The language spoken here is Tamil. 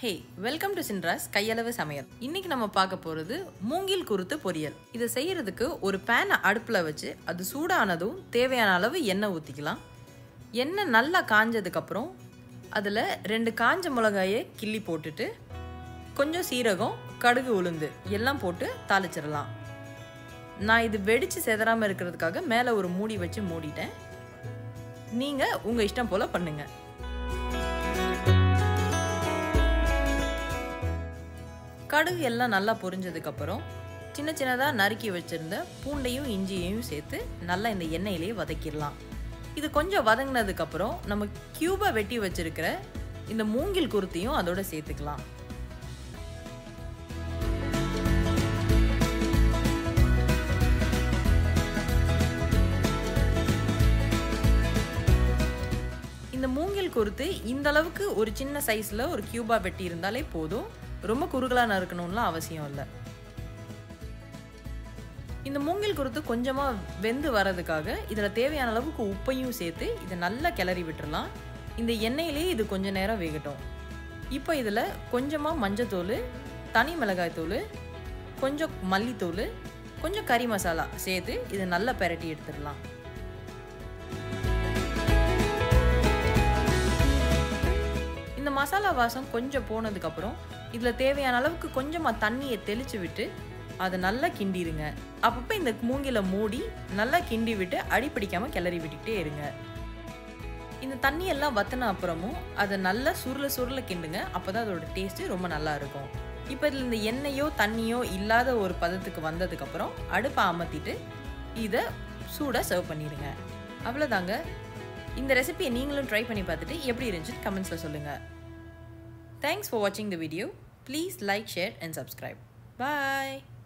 ஹே வெல்கம் டு சின்ராஸ் கையளவு சமையல் இன்னைக்கு நம்ம பார்க்க போகிறது மூங்கில் குருத்து பொரியல் இதை செய்யறதுக்கு ஒரு பேனை அடுப்பில் வச்சு அது சூடானதும் தேவையான அளவு எண்ணெய் ஊற்றிக்கலாம் எண்ணெய் நல்லா காஞ்சதுக்கப்புறம் அதில் ரெண்டு காஞ்ச மிளகாயை கிள்ளி போட்டுட்டு கொஞ்சம் சீரகம் கடுகு உளுந்து எல்லாம் போட்டு தாளிச்சிடலாம் நான் இது வெடித்து செதறாமல் இருக்கிறதுக்காக மேலே ஒரு மூடி வச்சு மூடிட்டேன் நீங்கள் உங்கள் இஷ்டம் போல் பண்ணுங்கள் கடுகு எல்லாம் நல்லா பொரிஞ்சதுக்கப்புறம் சின்ன சின்னதாக நறுக்கி வச்சுருந்த பூண்டையும் இஞ்சியையும் சேர்த்து நல்லா இந்த எண்ணெயிலேயே வதக்கிடலாம் இது கொஞ்சம் வதங்கினதுக்கப்புறம் நம்ம கியூபாக வெட்டி வச்சிருக்கிற இந்த மூங்கில் குருத்தையும் அதோட சேர்த்துக்கலாம் இந்த மூங்கில் குருத்து இந்த அளவுக்கு ஒரு சின்ன சைஸில் ஒரு கியூபா வெட்டி இருந்தாலே போதும் ரொம்ப குறுகலாக நறுக்கணும்லாம் அவசியம் இல்லை இந்த மூங்கில் குருத்து கொஞ்சமாக வெந்து வர்றதுக்காக இதில் தேவையான அளவுக்கு உப்பையும் சேர்த்து இதை நல்லா கிளறி விட்டுறலாம் இந்த எண்ணெயிலே இது கொஞ்ச நேரம் வேகட்டும் இப்போ இதில் கொஞ்சமாக மஞ்சத்தூள் தனி மிளகாய்த்தூள் கொஞ்சம் மல்லித்தூள் கொஞ்சம் கறி மசாலா சேர்த்து இதை நல்லா பெரட்டி எடுத்துடலாம் இந்த மசாலா வாசம் கொஞ்சம் போனதுக்கப்புறம் இதில் தேவையான அளவுக்கு கொஞ்சமாக தண்ணியை தெளித்து விட்டு அதை நல்லா கிண்டிடுங்க அப்பப்போ இந்த மூங்கில மூடி நல்லா கிண்டி விட்டு அடி பிடிக்காமல் கிளறி விட்டுக்கிட்டே இருங்க இந்த தண்ணியெல்லாம் வத்தின அப்புறமும் அதை நல்லா சுருள சுருள கிண்டுங்க அப்போ தான் அதோட டேஸ்ட்டு ரொம்ப நல்லா இருக்கும் இப்போ இதில் இந்த எண்ணெயோ தண்ணியோ இல்லாத ஒரு பதத்துக்கு வந்ததுக்கப்புறம் அடுப்பை அமர்த்திட்டு இதை சூடாக சர்வ் பண்ணிடுங்க அவ்வளோதாங்க இந்த ரெசிபியை நீங்களும் ட்ரை பண்ணி பார்த்துட்டு எப்படி இருந்துச்சு கமெண்ட்ஸில் சொல்லுங்கள் தேங்க்ஸ் ஃபார் வாட்சிங் the video please like share and subscribe bye